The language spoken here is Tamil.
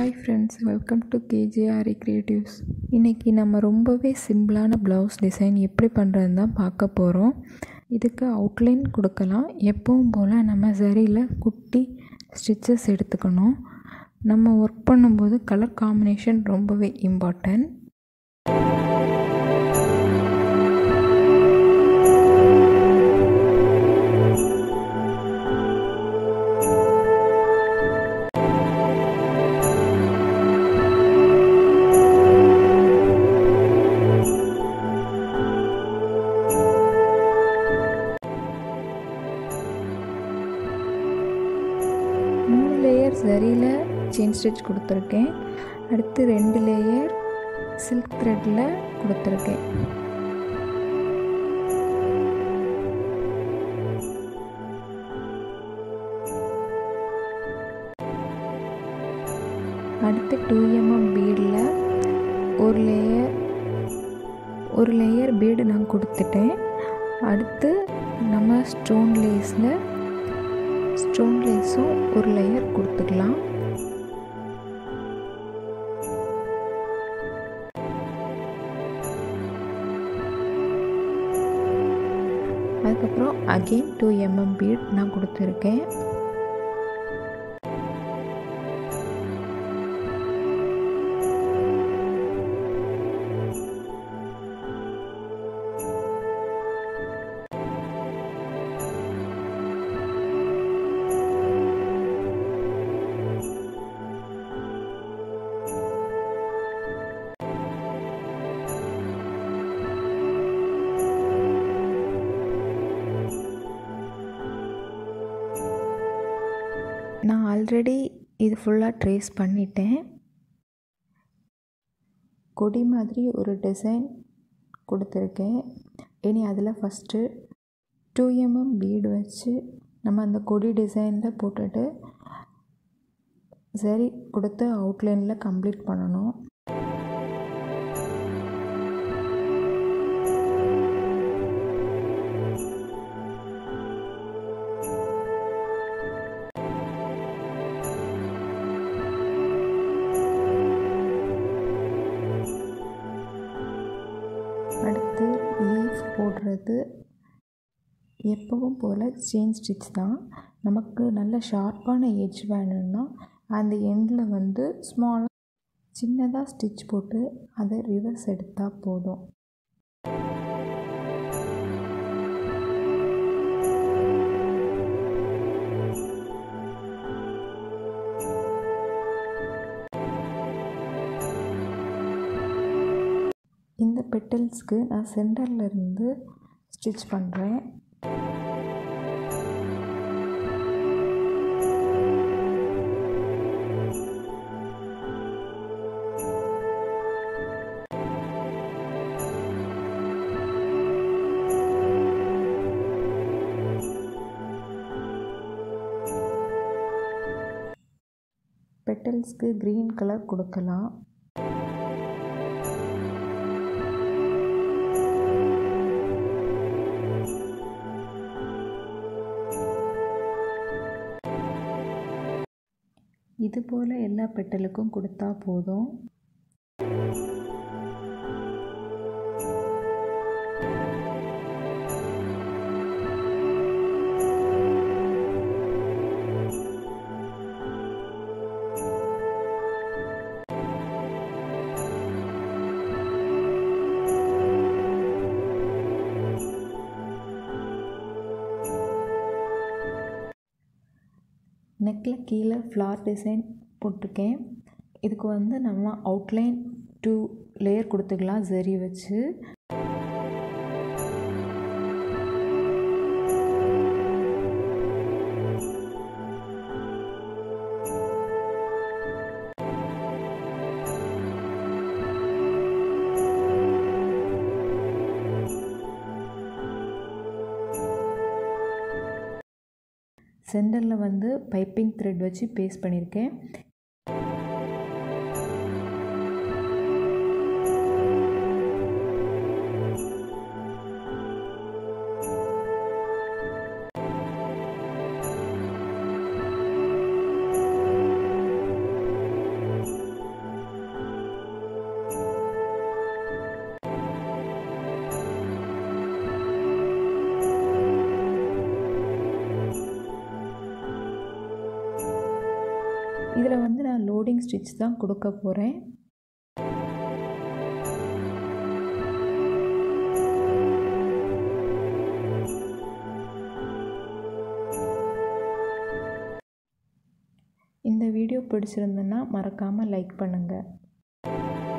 hi friends welcome to KJRE creatives இன்றைக்கி நம்ம ரொம்பவே சிம்பிளான ப்ளவுஸ் டிசைன் எப்படி பண்ணுறதுன்னு தான் பார்க்க போகிறோம் இதுக்கு அவுட்லைன் கொடுக்கலாம் எப்பவும் போல் நம்ம சரியில் குட்டி ஸ்டிச்சஸ் எடுத்துக்கணும் நம்ம ஒர்க் பண்ணும்போது கலர் காம்பினேஷன் ரொம்பவே இம்பார்ட்டன்ட் மூணு லேயர் சரியில் செயின் ஸ்டிச் கொடுத்துருக்கேன் அடுத்து ரெண்டு லேயர் சில்க் த்ரெட்டில் கொடுத்துருக்கேன் அடுத்து டூ எம்எம் பீடில் ஒரு லேயர் ஒரு லேயர் பீடு நான் கொடுத்துட்டேன் அடுத்து நம்ம ஸ்டோன் லேஸில் ஸ்டோன் லேஸும் ஒரு லேயர் கொடுத்துக்கலாம் அதுக்கப்புறம் அகெயின் டூ எம்எம் பீட் நான் கொடுத்துருக்கேன் நான் ஆல்ரெடி இது ஃபுல்லாக ட்ரேஸ் பண்ணிட்டேன் கொடி மாதிரி ஒரு டிசைன் கொடுத்துருக்கேன் இனி அதில் ஃபஸ்ட்டு டூ எம்எம் பீடு வச்சு நம்ம அந்த கொடி டிசைனில் போட்டுட்டு சரி கொடுத்து அவுட்லைனில் கம்ப்ளீட் பண்ணணும் அடுத்து லீஃப் போடுறது எப்பவும் போல் செயின் ஸ்டிச் தான் நமக்கு நல்ல ஷார்ப்பான எட்ஜ் வேணும்னா அந்த எண்டில் வந்து ஸ்மாலாக சின்னதாக ஸ்டிச் போட்டு அதை ரிவர்ஸ் எடுத்தால் போதும் இந்த பெட்டல்ஸ்க்கு நான் சென்டரில் இருந்து ஸ்டிச் பண்ணுறேன் பெட்டல்ஸ்க்கு க்ரீன் கலர் கொடுக்கலாம் இது போல் எல்லா பெட்டலுக்கும் கொடுத்தா போதும் நெக்கில் கீழே ஃப்ளார் டிசைன் போட்டிருக்கேன் இதுக்கு வந்து நம்ம அவுட்லைன் டூ லேயர் கொடுத்துக்கலாம் ஜரி வச்சு சென்டரில் வந்து பைப்பிங் த்ரெட் வச்சு பேஸ்ட் பண்ணியிருக்கேன் இதில் வந்து நான் லோடிங் ஸ்டிச் தான் கொடுக்க போகிறேன் இந்த வீடியோ பிடிச்சிருந்துன்னா மறக்காமல் லைக் பண்ணுங்கள்